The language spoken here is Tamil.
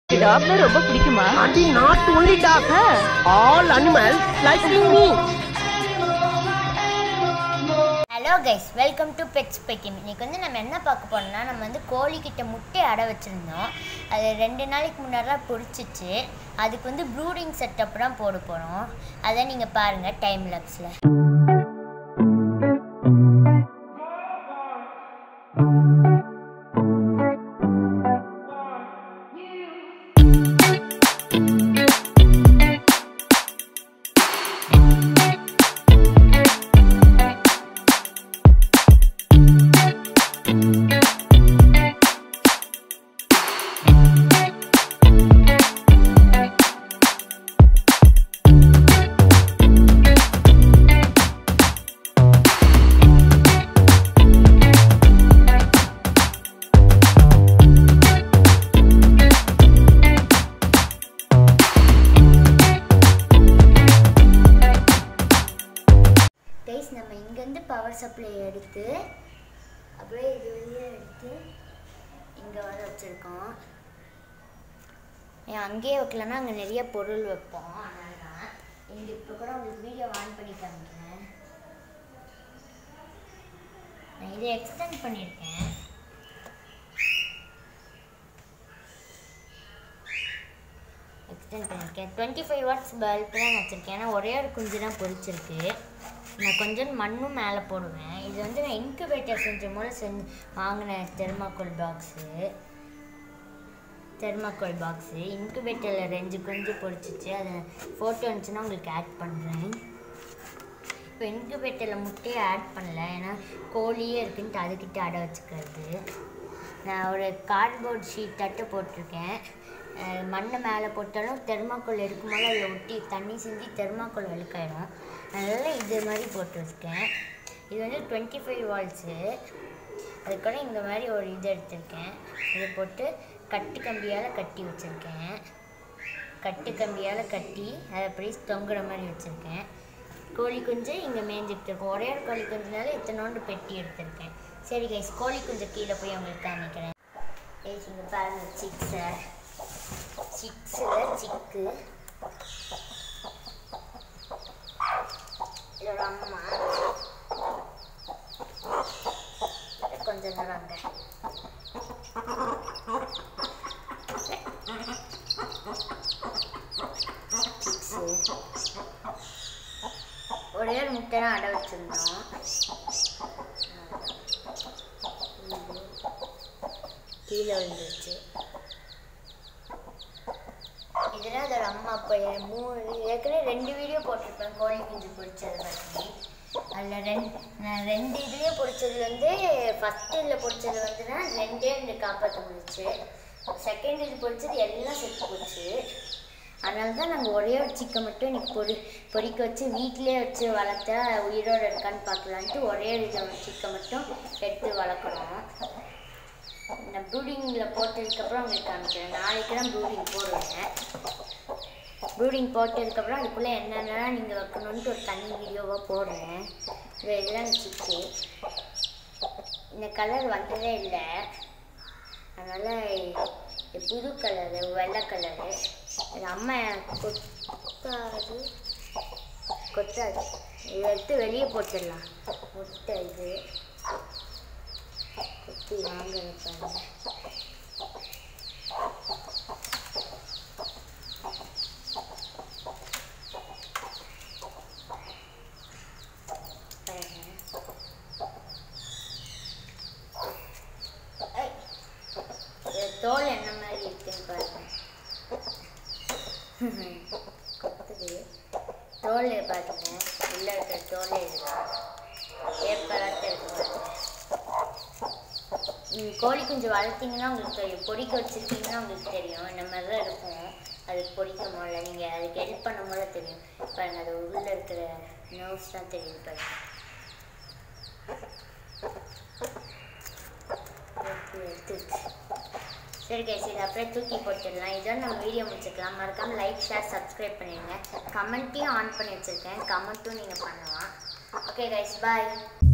டாக்னா ரொம்ப பிடிக்குமா அடி not only dog all animals like me hello guys welcome to pets பெக்கிம் இன்னைக்கு வந்து நம்ம என்ன பார்க்க போறோம்னா நம்ம வந்து கோழிக்கிட்ட முட்டை அடை வச்சுருந்தோம் அது ரெண்டு நாளைக்கு முன்னாடிலாம் பொரிச்சிச்சு அதுக்கு வந்து ப்ரூடிங் செட்டப் தான் போட போகிறோம் அதை நீங்கள் பாருங்கள் டைம் லேப்ஸில் கைஸ் நம்ம இங்கேருந்து பவர் சப்ளை எடுத்து அப்படியே இது வெளியே எடுத்து இங்கே வர வச்சுருக்கோம் ஏன் அங்கேயே வைக்கலன்னா அங்கே நிறைய பொருள் வைப்போம் அதனால தான் இங்கே இப்போ கூட உங்களுக்கு வீடியோ ஆன் பண்ணி காமிக்கிறேன் நான் இதை எக்ஸ்டெண்ட் பண்ணியிருக்கேன் எக்ஸ்டெண்ட் பண்ணியிருக்கேன் டுவெண்ட்டி ஃபைவ் வாட்ஸ் பல்ப் தான் வச்சுருக்கேன் ஏன்னா ஒரே ஒரு குஞ்சு தான் பொரிச்சிருக்கு நான் கொஞ்சம் மண்ணும் மேலே போடுவேன் இது வந்து நான் இன்குபேட்டர் செஞ்ச மூலம் செஞ்சு வாங்கின தெர்மாக்கோல் பாக்ஸு தெர்மாக்கோல் பாக்ஸு இன்குபேட்டரில் ரெண்டு குஞ்சு பொரிச்சிச்சு அதை ஃபோட்டோ இருந்துச்சுன்னா உங்களுக்கு ஆட் பண்ணுறேன் இப்போ இன்குபேட்டரில் முட்டையை ஆட் பண்ணல ஏன்னா கோழியே இருக்குன்ட்டு அதுக்கிட்ட அடை வச்சுக்கிறது நான் ஒரு கார்ட்போர்ட் ஷீட் தட்டு போட்டிருக்கேன் அஹ் மண்ணை மேலே போட்டாலும் தெர்மாக்கோல் இருக்கும்போது அதில் ஒட்டி தண்ணி சிந்தி தெர்மாக்கோல் வெளுக்காயிடும் அதனால் இது மாதிரி போட்டு வச்சுருக்கேன் இது வந்து டுவெண்ட்டி ஃபைவ் வால்ஸு அதுக்கூட இந்த மாதிரி ஒரு இது எடுத்திருக்கேன் இதை போட்டு கட்டு கம்பியால் கட்டி வச்சுருக்கேன் கட்டு கம்பியால் கட்டி அதை அப்படியே தொங்குற மாதிரி வச்சுருக்கேன் கோழி குஞ்சு இங்கே மேய்ஞ்சிட்டு இருக்கும் ஒரே ஒரு கோழி குஞ்சுனால இத்தனோண்டு பெட்டி எடுத்திருக்கேன் சரி கைஸ் கோழி குஞ்சு கீழே போய் உங்களுக்கு காமிக்கிறேன் கைஸ் இங்கே பாருங்க சிக்ஸை சிக்ஸில் சிக்கு இதோட அம்மா கொஞ்சம் நேரம் அங்கே சிக்ஸு ஒரே ஒரு முட்டை தான் அடை வச்சுருந்தோம் கீழே விழுந்துருச்சு இதெல்லாம் அதோட அம்மா அப்பா எ- மூணு ஏற்கனவே ரெண்டு வீடியோ போட்டிருப்பேன் கோழி குஞ்சு பிடிச்சதை பற்றி அதில் ரெண்டு நான் ரெண்டு இதுலேயே பிடிச்சது வந்து ஃபஸ்ட் இதில் பிடிச்சது வந்துன்னா ரெண்டே ரெண்டு காப்பாற்ற முடிச்சு செகண்ட் இது பிடிச்சது எல்லாம் செத்து போச்சு அதனால தான் நாங்கள் ஒரே ஒரு சிக்கன் மட்டும் இன்னைக்கு பொறி பொறிக்க வச்சு வீட்டிலே வச்சு வளர்த்தா உயிரோடு இருக்கான்னு பார்க்கலான்ட்டு ஒரே ஒரு இது சிக்கன் மட்டும் எடுத்து வளர்க்குறோம் நான் ப்ரூடிங்கில் போட்டதுக்கப்புறம் உங்களுக்கு காமிக்கிறேன் நாளைக்கு தான் ப்ரூடிங் போடுவேன் ப்ரூடிங் போட்டதுக்கப்புறம் அதுக்குள்ளே என்னென்னலாம் நீங்கள் வைக்கணுன்ட்டு ஒரு தனி வீடியோவாக போடுறேன் இது இதெல்லாம் சிக்கு இந்த கலர் வந்ததே இல்லை அதனால் இது புது கலரு வெள்ளை கலரு இது அம்மா கொத்தாது கொத்தாது இதை எடுத்து வெளியே போட்டுடலாம் முட்டை இது கொத்தி வாங்க பாருங்க பாருங்க. ஐ, இது தோல் என்ன மாதிரி இருக்குன்னு பாருங்க கொத்துது தோல் பாருங்க உள்ள இருக்கிற தோல் இதுதான் ஏற்படாத இருக்கு பாருங்க ம், கோழி குஞ்சு வளர்த்தீங்கன்னா உங்களுக்கு தெரியும் பொடிக்க வச்சுருக்கீங்கன்னா உங்களுக்கு தெரியும் இந்த மாதிரி தான் இருக்கும் அது பொடிக்கும் போல நீங்கள் அதுக்கு ஹெல்ப் பண்ணும் போல தெரியும் பாருங்க அது உள்ளே இருக்கிற நர்வ்ஸ் தான் தெரியும் பாருங்க ஓகே, எடுத்துருச்சு. சரி கைஸ் இதை அப்படியே தூக்கி போட்டுடலாம் இதோட நம்ம வீடியோ முடிச்சுக்கலாம் மறக்காம லைக் ஷேர் சப்ஸ்கிரைப் பண்ணிடுங்க கமெண்ட்டையும் ஆன் பண்ணி வச்சுருக்கேன் கமெண்ட்டும் நீங்கள் பண்ணலாம் ஓகே கைஸ் பாய்